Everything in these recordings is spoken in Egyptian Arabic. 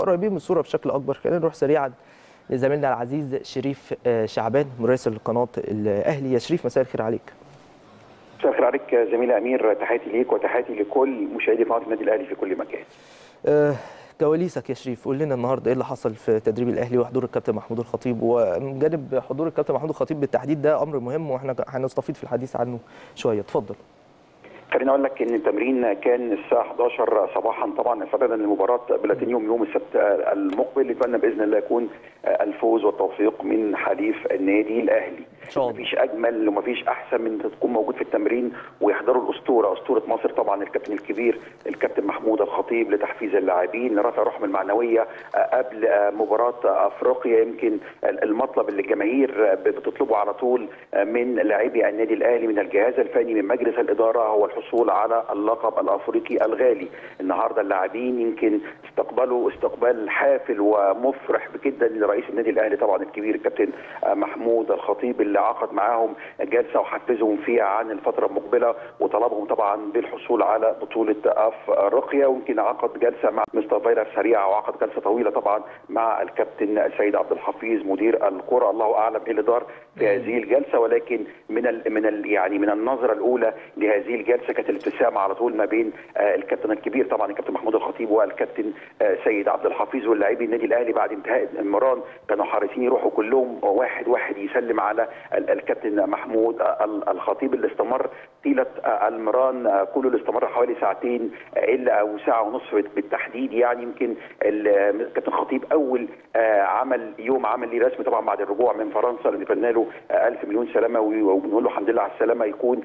قريبين من الصوره بشكل اكبر خلينا نروح سريعا لزميلنا العزيز شريف شعبان مراسل قناه الاهلي يا شريف مساء الخير عليك مساء الخير عليك زميل امير تحياتي ليك وتحياتي لكل مشاهدي قناه النادي الاهلي في كل مكان أه كواليسك يا شريف قول لنا النهارده ايه اللي حصل في تدريب الاهلي وحضور الكابتن محمود الخطيب ومن جانب حضور الكابتن محمود الخطيب بالتحديد ده امر مهم واحنا هنستفيد في الحديث عنه شويه اتفضل خليني اقول لك ان التمرين كان الساعه 11 صباحا طبعا استعدادا لمباراه بلاتينيوم يوم السبت المقبل نتمنى باذن الله يكون الفوز والتوفيق من حليف النادي الاهلي ان شاء الله مفيش اجمل ومفيش احسن من انت تكون موجود في التمرين ويحضروا الاسطوره اسطوره مصر طبعا الكابتن الكبير الكابتن محمود الخطيب لتحفيز اللاعبين لرفع روحهم المعنويه قبل مباراه افريقيا يمكن المطلب اللي الجماهير بتطلبه على طول من لاعبي النادي الاهلي من الجهاز الفني من مجلس الاداره هو الحصول على اللقب الافريقي الغالي النهارده اللاعبين يمكن استقبلوا استقبال حافل ومفرح جدا لرئيس النادي الاهلي طبعا الكبير الكابتن محمود الخطيب اللي عقد معاهم جلسه وحفزهم فيها عن الفتره المقبله وطلبهم طبعا بالحصول على بطوله افريقيا ويمكن عقد جلسه مع مستر فايلر سريعه وعقد جلسه طويله طبعا مع الكابتن سيد عبد الحفيظ مدير الكره الله اعلم ايه اللي دار في هذه الجلسه ولكن من ال من ال يعني من النظره الاولى لهذه الجلسه كانت الابتسامه على طول ما بين الكابتن الكبير طبعا الكابتن محمود الخطيب والكابتن سيد عبد الحفيظ واللاعبي النادي الاهلي بعد انتهاء المران كانوا حريصين يروحوا كلهم واحد واحد يسلم على الكابتن محمود الخطيب اللي استمر طيله المران كله اللي استمر حوالي ساعتين الا او ساعه ونصف بالتحديد يعني يمكن الكابتن الخطيب اول عمل يوم عمل ليه رسمي طبعا بعد الرجوع من فرنسا اللي نتمنى له الف مليون سلامه وبنقول له الحمد لله على السلامه يكون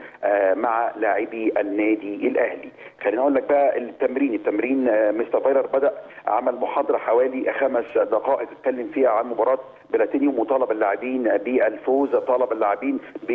مع لاعبي النادي الاهلي خلينا اقول لك بقى التمرين التمرين مستر فايلر بدا عمل محاضره حوالي خمس دقائق اتكلم فيها عن مباراه بلاتينيوم وطالب اللاعبين بالفوز طالب اللاعبين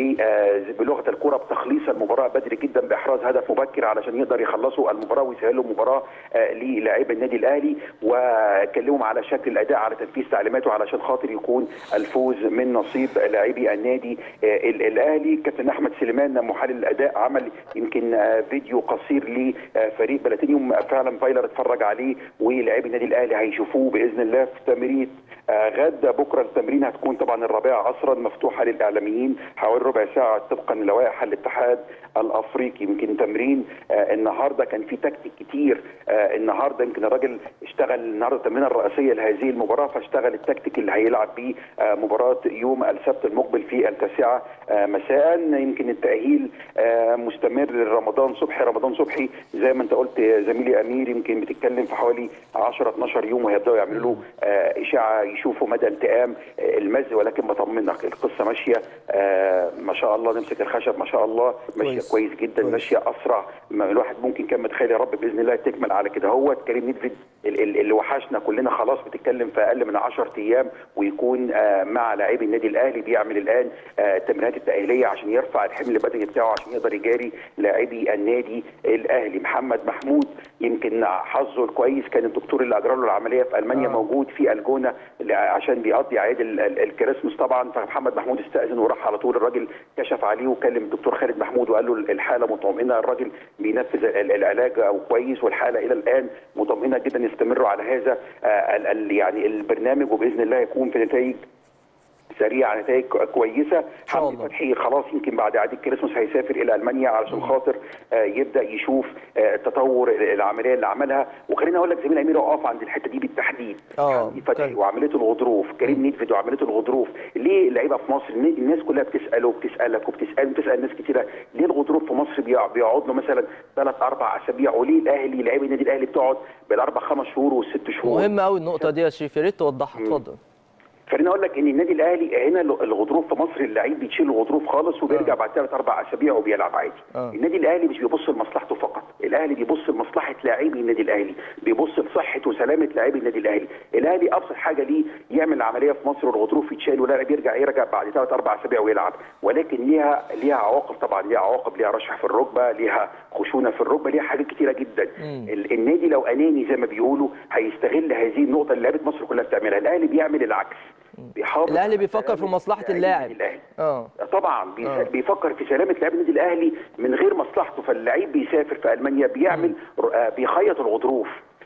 بلغه الكره بتخليص المباراه بدري جدا باحراز هدف مبكر علشان يقدر يخلصوا المباراه ويسهلوا المباراه للاعيبه النادي الاهلي وكلمهم على شكل الاداء على تنفيذ تعليماته علشان خاطر يكون الفوز من نصيب لاعبي النادي الاهلي كابتن احمد سليمان محلل الاداء عمل يمكن فيديو قصير لفريق بلاتينيوم فعلا فايلر اتفرج عليه ولاعبي النادي الاهلي هيشوفوه باذن الله في تمرين غدا بكره التمرين هتكون طبعا الرابعه عصرا مفتوحه للاعلاميين حوالي ربع ساعه طبقا للوائح الاتحاد الافريقي يمكن تمرين آه النهارده كان في تكتيك كتير آه النهارده يمكن الراجل اشتغل النهارده التمرينه الرئيسيه لهذه المباراه فاشتغل التكتيك اللي هيلعب بيه آه مباراه يوم السبت المقبل في التاسعه مساء يمكن التاهيل مستمر لرمضان صبحي رمضان صبحي زي ما انت قلت زميلي امير يمكن بتتكلم في حوالي 10 12 يوم وهيبداوا يعملوا له اشاعه يشوفوا مدى التئام المز ولكن بطمنك القصه ماشيه ما شاء الله نمسك الخشب ما شاء الله ماشيه كويس جدا كويس. ماشيه اسرع ما الواحد ممكن كان متخيل يا رب باذن الله تكمل على كده هو كريم ندفد اللي وحشنا كلنا خلاص بتتكلم في اقل من 10 ايام ويكون مع لاعبي النادي الاهلي بيعمل الان التمرينات التاهيليه عشان يرفع الحمل البدني بتاعه عشان يقدر يجاري لاعبي النادي الاهلي محمد محمود يمكن حظه الكويس كان الدكتور اللي اجرى له العمليه في المانيا آه. موجود في الجونه عشان بيقضي اعياد الكريسماس طبعا فمحمد محمود استاذن وراح على طول الراجل كشف عليه وكلم الدكتور خالد محمود وقال له الحاله مطمئنه الراجل بينفذ العلاج كويس والحاله الى الان مطمئنه جدا يستمروا على هذا يعني البرنامج وباذن الله يكون في نتائج سريعه نتائج كويسه حمدي فتحي خلاص يمكن بعد عيد الكريسماس هيسافر الى المانيا علشان خاطر آه يبدا يشوف آه تطور العمليه اللي عملها وخليني اقول لك زميل امير اقف عند الحته دي بالتحديد حمدي فتحي وعمليه الغضروف كريم نيدفيد وعمليه الغضروف ليه اللعيبه في مصر الناس كلها بتساله وبتسالك وبتسال بتسال ناس كتيره ليه الغضروف في مصر بيقعد له مثلا ثلاث اربع اسابيع وليه الاهلي لعيبه النادي الاهلي بتقعد بالاربع خمس شهور والست شهور مهم قوي النقطه دي يا شريف يا ريت توضحها اتفضل خليني اقول لك ان النادي الاهلي هنا الغضروف في مصر اللعيب بيشيل الغضروف خالص وبيرجع آه. بعد ثلاث اربع اسابيع وبيلعب عادي. آه. النادي الاهلي مش بيبص لمصلحته فقط، الاهلي بيبص لمصلحه لاعبي النادي الاهلي، بيبص لصحه وسلامه لاعبي النادي الاهلي، الاهلي ابسط حاجه ليه يعمل عمليه في مصر والغضروف يتشال واللاعب يرجع يرجع بعد ثلاث اربع اسابيع ويلعب، ولكن ليها ليها عواقب طبعا ليها عواقب ليها رشح في الركبه، ليها خشونه في الركبه، ليها حاجات كتيره جدا. مم. النادي لو اناني زي ما بيقولوا هيستغل هذه النقطه اللي لعيبه مصر كلها بتعملها، الاهلي بيعمل العكس. بيحافظ الاهلي بيفكر في مصلحه اللاعب اه طبعا آه. بيفكر في سلامه لاعب النادي الاهلي من غير مصلحته فاللعيب بيسافر في المانيا بيعمل آه بيخيط الغضروف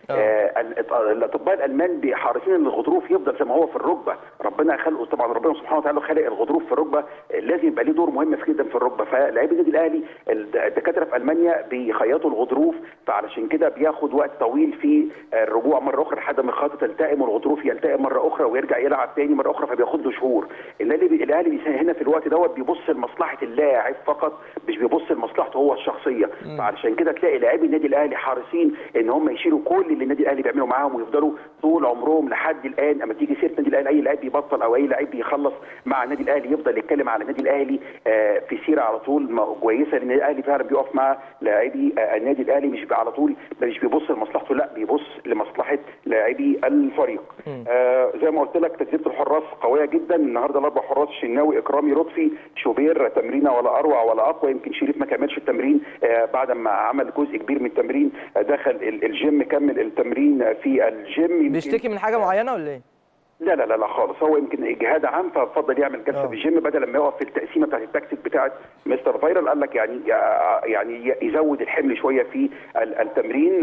آه الاطباء الالمان حريصين ان الغضروف يفضل زي ما هو في الركبه ربنا خلقه طبعا ربنا سبحانه وتعالى خلق الغضروف في الركبه لازم يبقى ليه دور مهم جدا في الركبه فلاعبي النادي الاهلي الدكاتره في المانيا بيخيطوا الغضروف فعلشان كده بياخد وقت طويل في الرجوع مره اخرى لحد ما الخياطه تلتئم والغضروف يلتئم مره اخرى ويرجع يلعب تاني مره اخرى فبياخد له شهور الاهلي الاهلي هنا في الوقت دوت بيبص لمصلحه اللاعب فقط مش بيبص لمصلحته هو الشخصيه فعلشان كده تلاقي لاعبي النادي الاهلي حريصين ان هم يشيلوا كل اللي النادي الاهلي بيعمله معاهم ويفضلوا طول عمرهم لحد الان اما تيجي سيره النادي الاهلي اي لاعب بيبطل او اي لاعب بيخلص مع النادي الاهلي يفضل يتكلم على النادي الاهلي في سيره على طول كويسه لان النادي الاهلي فعلا بيقف مع لاعبي النادي الاهلي مش على طول مش بيبص لمصلحته لا بيبص لمصلحه لاعبي الفريق آه زي ما قلت لك تجربه الحراس قويه جدا النهارده الاربع حراس الشناوي اكرامي لطفي شوبير تمرينه ولا اروع ولا اقوى يمكن شريف ما كملش التمرين آه بعد ما عمل جزء كبير من التمرين آه دخل الجيم كمل التمرين في الجيم بيشتكي من حاجه معينه ولا ايه؟ لا لا لا لا خالص هو يمكن اجهاد عام ففضل يعمل جلسه في الجيم بدل ما يقف في التقسيمه بتاعت التكتيك بتاعت مستر فايرال قال لك يعني يعني يزود الحمل شويه في التمرين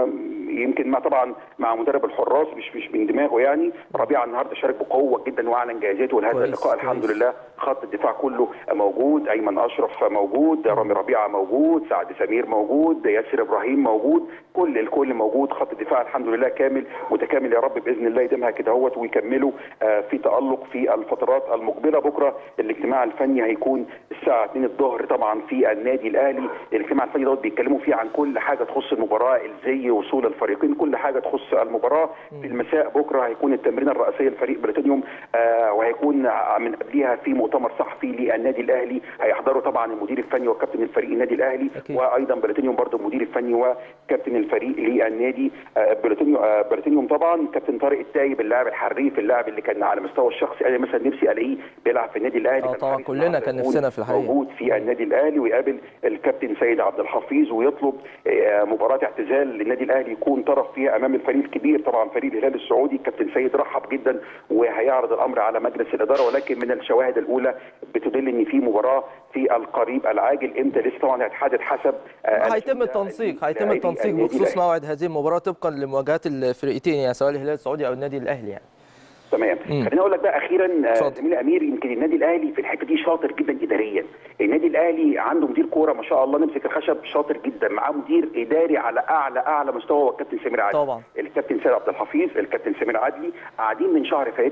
يمكن مع طبعا مع مدرب الحراس مش مش من دماغه يعني ربيعه النهارده شارك بقوه جدا واعلن جاهزيته لهذا اللقاء الحمد لله خط الدفاع كله موجود ايمن اشرف موجود رامي ربيعه موجود سعد سمير موجود ياسر ابراهيم موجود كل الكل موجود خط الدفاع الحمد لله كامل متكامل يا رب باذن الله يديمها كده اهوت ويكملوا في تالق في الفترات المقبله بكره الاجتماع الفني هيكون الساعه 2 الظهر طبعا في النادي الاهلي الاجتماع الفني دوت بيتكلموا فيه عن كل حاجه تخص المباراه الزي وصول الفريقين كل حاجه تخص المباراه في المساء بكره هيكون التمرينه الرئيسيه لفريق بريتانيوم آه وهيكون من قبلها في مؤتمر صحفي للنادي الاهلي هيحضروا طبعا المدير الفني وكابتن الفريق النادي الاهلي أكيد. وايضا بريتانيوم برضه المدير الفني وكابتن الفريق للنادي آه بريتانيوم آه بريتانيوم طبعا كابتن طارق التايب اللاعب الحريف اللاعب اللي كان على مستوى الشخصي انا مثلا نفسي الاقيه بيلعب في النادي الاهلي طبعا كلنا كان نفسنا في الحقيقه موجود في النادي الاهلي ويقابل الكابتن سيد عبد الحفيظ ويطلب مباراه اعتزال للنادي الاهلي يكون طرف فيها امام الفريق الكبير طبعا فريق الهلال السعودي الكابتن سيد رحب جدا وهيعرض الامر على مجلس الاداره ولكن من الشواهد الاولى بتدل ان في مباراه في القريب العاجل امتى لسه طبعا هيتحدد حسب هيتم التنسيق هيتم التنسيق بخصوص موعد هذه المباراه طبقا لمواجهات الفرقتين يعني سواء الهلال السعودي او النادي الاهلي يعني تمام خليني اقول لك بقى اخيرا زميل امير يمكن النادي الاهلي في الحته دي شاطر جدا اداريا النادي الاهلي عنده مدير كوره ما شاء الله نمسك الخشب شاطر جدا معاه مدير اداري على اعلى اعلى مستوى هو الكابتن سمير عدلي طبعا الكابتن سيد عبد الحفيظ الكابتن سمير عدلي قاعدين من شهر فات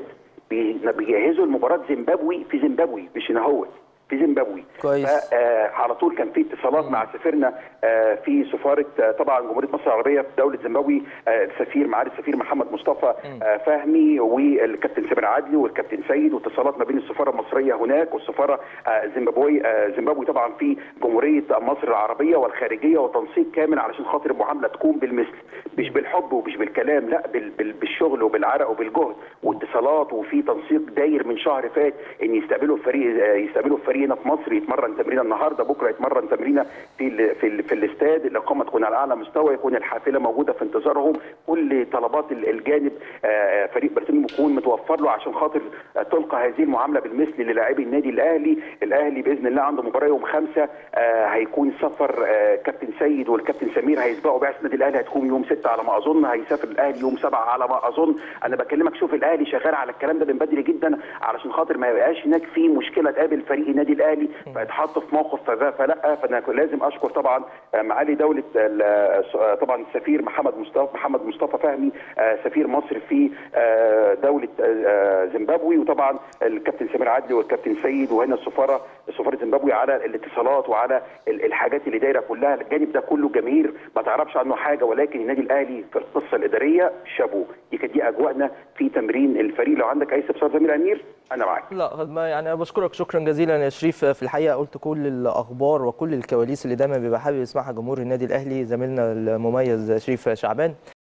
بيجهزوا لمباراه زيمبابوي في زيمبابوي مش هنا هو في زيمبابوي كويس آه على طول كان في اتصالات مع سفيرنا آه في سفاره آه طبعا جمهوريه مصر العربيه في دوله زيمبابوي آه السفير معالي السفير محمد مصطفى آه فهمي والكابتن سمير عدلي والكابتن سيد واتصالات ما بين السفاره المصريه هناك والسفاره آه زيمبابوي آه زيمبابوي طبعا في جمهوريه مصر العربيه والخارجيه وتنسيق كامل علشان خاطر المعامله تكون بالمثل مش بالحب ومش بالكلام لا بال بال بالشغل وبالعرق وبالجهد واتصالات وفي تنسيق داير من شهر فات ان يستقبلوا الفريق آه يستقبلوا الفريق هنا في مصر يتمرن تمرينه النهارده بكره يتمرن تمرينه في ال في ال في الاستاد الاقامه تكون على اعلى مستوى يكون الحافله موجوده في انتظارهم كل طلبات الجانب فريق بريتانيا يكون متوفر له عشان خاطر تلقى هذه المعامله بالمثل للاعبي النادي الاهلي الاهلي باذن الله عنده مباراه يوم خمسة هيكون سفر كابتن سيد والكابتن سمير هيسبقوا بعثه النادي الاهلي هتكون يوم 6 على ما اظن هيسافر الاهلي يوم 7 على ما اظن انا بكلمك شوف الاهلي شغال على الكلام ده من بدري جدا علشان خاطر ما يبقاش هناك في مشكله تقابل فريق النادي الاهلي فيتحط في موقف فلا فانا لازم اشكر طبعا معالي دوله طبعا السفير محمد مصطفى محمد مصطفى فهمي سفير مصر في دوله زيمبابوي وطبعا الكابتن سمير عدلي والكابتن سيد وهنا السفاره سفاره زيمبابوي على الاتصالات وعلى الحاجات اللي دايره كلها الجانب ده كله جماهير ما تعرفش عنه حاجه ولكن النادي الاهلي في القصه الاداريه شابو دي كانت دي اجواءنا في تمرين الفريق لو عندك اي استفسار زميل امير انا معاك لا ما يعني انا بشكرك شكرا جزيلا يا شريف في الحقيقه قلت كل الاخبار وكل الكواليس اللي دايما بيبقى حابب يسمعها جمهور النادي الاهلي زميلنا المميز شريف شعبان